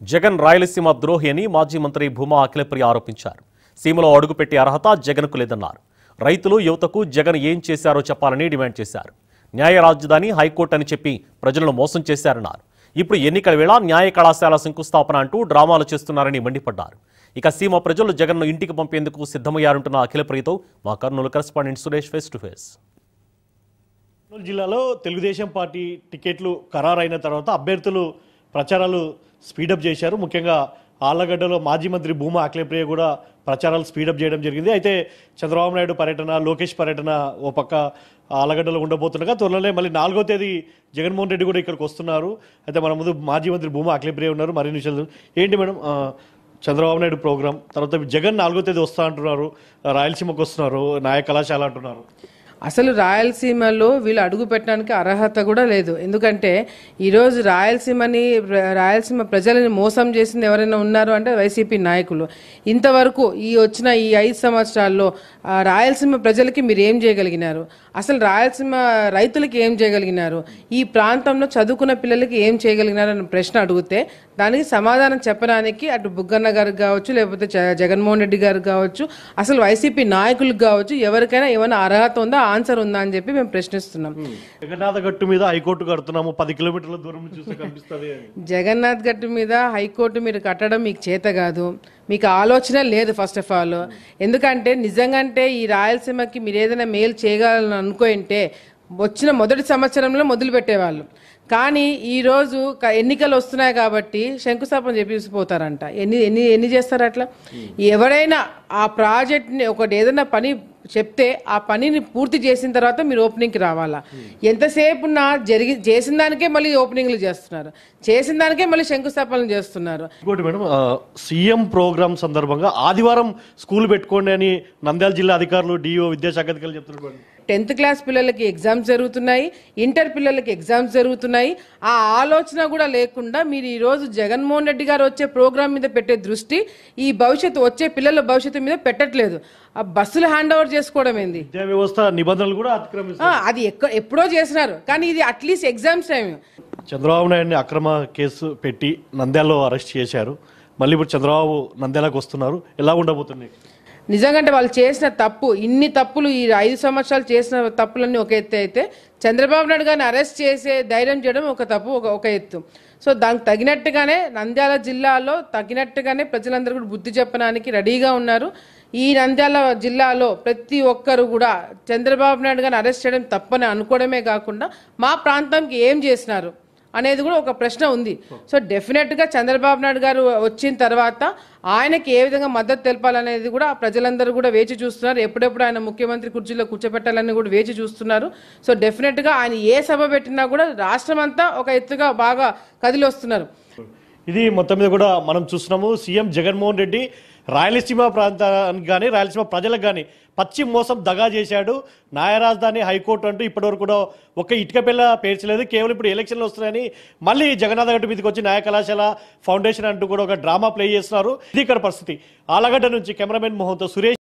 జగన్ రాయలసీమ ద్రోహి అని మాజీ మంత్రి భూమా అఖిలప్రియ ఆరోపించారు సీమలో అడుగుపెట్టే అర్హత జగన్కు లేదన్నారు రైతులు యువతకు జగన్ ఏం చేశారో చెప్పాలని డిమాండ్ చేశారు న్యాయ రాజధాని హైకోర్టు అని చెప్పి ప్రజలను మోసం చేశారన్నారు ఇప్పుడు ఎన్నికల వేళ న్యాయ కళాశాల శంకుస్థాపన అంటూ డ్రామాలు చేస్తున్నారని మండిపడ్డారు ఇక సీమ ప్రజలు జగన్ను ఇంటికి పంపేందుకు సిద్ధమయ్యారంటున్న అఖిలప్రియతో మా Kurnool correspondent Suresh face to face Kurnool జిల్లాలో తెలుగుదేశం పార్టీ టికెట్లు ఖరారైన తర్వాత అభ్యర్థులు ప్రచారాలు స్పీడప్ చేశారు ముఖ్యంగా ఆళ్లగడ్డలో మాజీ మంత్రి భూమా అఖిలప్రియ కూడా ప్రచారాలు స్పీడప్ చేయడం జరిగింది అయితే చంద్రబాబు నాయుడు పర్యటన లోకేష్ పర్యటన ఓ పక్క ఆళ్లగడ్డలో ఉండబోతుండగా త్వరలోనే మళ్ళీ నాలుగో తేదీ జగన్మోహన్ రెడ్డి కూడా ఇక్కడికి వస్తున్నారు అయితే మన ముందు మాజీ మంత్రి భూమా అఖిలప్రియ ఉన్నారు మరిన్ని విషయాలు ఏంటి మేడం ఆ, చంద్రబాబు నాయుడు ప్రోగ్రామ్ తర్వాత జగన్ నాలుగో తేదీ వస్తా అంటున్నారు రాయలసీమకు వస్తున్నారు నాయ కళాశాల అంటున్నారు అసలు రాయలసీమలో వీళ్ళు అడుగు పెట్టడానికి అర్హత కూడా లేదు ఎందుకంటే ఈరోజు రాయలసీమని ర- రాయలసీమ ప్రజలని మోసం చేసింది ఎవరైనా ఉన్నారు అంటే వైసీపీ నాయకులు ఇంతవరకు ఈ వచ్చిన ఈ ఐదు సంవత్సరాల్లో ఆ, రాయలసీమ ప్రజలకి మీరు ఏం చేయగలిగినారు అసలు రాయలసీమ రైతులకి ఏం చేయగలిగినారు ఈ ప్రాంతంలో చదువుకున్న పిల్లలకి ఏం చేయగలిగినారు అనే ప్రశ్న అడిగితే దానికి సమాధానం చెప్పడానికి అటు బుగ్గన్న గారికి కావచ్చు లేకపోతే జ- జగన్మోహన్ రెడ్డి గారికి కావచ్చు అసలు వైసీపీ నాయకులకు కావచ్చు ఎవరికైనా ఏమైనా అర్హత ఉందా ఆన్సర్ ఉందా అని చెప్పి మేము ప్రశ్నిస్తున్నాం జగన్నాథ గట్టు మీద హైకోర్టు కడుతున్నాము పది కిలోమీటర్ల దూరం నుంచి చూస్తే కనిపిస్తుంది అని జగన్నాథ్ గట్టు మీద హైకోర్టు మీరు కట్టడం మీకు చేత కాదు మీకు ఆలోచన లేదు ఫస్ట్ ఆఫ్ ఆల్ ఎందుకంటే నిజంగంటే ఈ రాయలసీమకి మీరు ఏదైనా మేలు చేయగలని అనుకుంటే వచ్చిన మొదటి సంవత్సరంలో మొదలు పెట్టేవాళ్ళు కానీ ఈరోజు క- ఎన్నికలు వస్తున్నాయి కాబట్టి శంకుస్థాపన చెప్పిపోతారంట ఎన్ని ఎన్ని ఎన్ని చేస్తారు అట్లా ఎవరైనా ఆ ప్రాజెక్ట్ని ఒకటి ఏదైనా పని చెప్తే ఆ పనిని పూర్తి చేసిన తర్వాత మీరు ఓపెనింగ్కి రావాలా ఎంతసేపు ఉన్నా జరిగి చేసిన దానికే మళ్ళీ ఓపెనింగ్లు చేస్తున్నారు చేసిన దానికే మళ్ళీ శంకుస్థాపనలు చేస్తున్నారు ఇంకోటి మేడం ఆ, సీఎం ప్రోగ్రామ్ సందర్భంగా ఆదివారం స్కూల్ పెట్టుకోండి అని నంద్యాల జిల్లా అధికారులు డిఓ విద్యాశాఖ అధికారులు చెప్తున్నారు మేడం. టెన్త్ క్లాస్ పిల్లలకి ఎగ్జామ్స్ జరుగుతున్నాయి ఇంటర్ పిల్లలకి ఎగ్జామ్స్ జరుగుతున్నాయి ఆ ఆలోచన కూడా లేకుండా మీరు ఈరోజు జగన్మోహన్ రెడ్డి గారు వచ్చే ప్రోగ్రామ్ మీద పెట్టే దృష్టి ఈ భవిష్యత్తు వచ్చే పిల్లల భవిష్యత్తు మీద పెట్టట్లేదు ఆ బస్సులు హ్యాండ్ ఓవర్ చేసుకోవడం ఏంది విద్యా వ్యవస్థ నిబంధనలు కూడా అతిక్రమిస్తారు ఆ, అది ఎక్క ఎప్పుడో చేసినారు కానీ ఇది అట్లీస్ట్ ఎగ్జామ్స్ టైం చంద్రబాబు నాయుడిని అక్రమ కేసు పెట్టి నంద్యాలలో అరెస్ట్ చేశారు మళ్ళీ ఇప్పుడు చంద్రబాబు నంద్యాలకు వస్తున్నారు ఎలా ఉండబోతున్నాయి నిజంగా వాళ్ళు చేసిన తప్పు ఇన్ని తప్పులు ఈ ఐదు సంవత్సరాలు చేసిన తప్పులన్నీ ఒక ఎత్తు అయితే చంద్రబాబు నాయుడు గారిని అరెస్ట్ చేసే ధైర్యం చేయడం ఒక తప్పు ఒక ఒక ఎత్తు సో దానికి తగినట్టుగానే నంద్యాల జిల్లాలో తగినట్టుగానే ప్రజలందరూ కూడా బుద్ధి చెప్పడానికి రెడీగా ఉన్నారు ఈ నంద్యాల జిల్లాలో ప్రతి ఒక్కరు కూడా చంద్రబాబు నాయుడు గారిని అరెస్ట్ చేయడం తప్పని అనుకోవడమే కాకుండా మా ప్రాంతానికి ఏం చేసినారు అనేది కూడా ఒక ప్రశ్న ఉంది సో డెఫినెట్గా చంద్రబాబు నాయుడు గారు వచ్చిన తర్వాత ఆయనకి ఏ విధంగా మద్దతు తెలపాలనేది కూడా ప్రజలందరూ కూడా వేచి చూస్తున్నారు ఎప్పుడెప్పుడు ఆయన ముఖ్యమంత్రి కుర్చీలో కూర్చోబెట్టాలని కూడా వేచి చూస్తున్నారు సో డెఫినెట్గా ఆయన ఏ సభ పెట్టినా కూడా రాష్ట్రం అంతా ఒక ఎత్తుగా బాగా కదిలి వస్తున్నారు ఇది మొత్తం మీద కూడా మనం చూస్తున్నాము సీఎం జగన్మోహన్ రెడ్డి రాయలసీమ ప్రాంతానికి కానీ రాయలసీమ ప్రజలకు కానీ పచ్చి మోసం దగా చేశాడు న్యాయ రాజధాని హైకోర్టు అంటూ ఇప్పటివరకు కూడా ఒక ఇటుక పిల్ల పేర్చలేదు కేవలం ఇప్పుడు ఎలక్షన్లు వస్తున్నాయని మళ్ళీ జగన్నాథ గట్టు మీదకి వచ్చి న్యాయ కళాశాల ఫౌండేషన్ అంటూ కూడా ఒక డ్రామా ప్లే చేస్తున్నారు ఇది ఇక్కడ పరిస్థితి ఆలగడ్డ నుంచి కెమెరామెన్ మోహన్తో సురేష్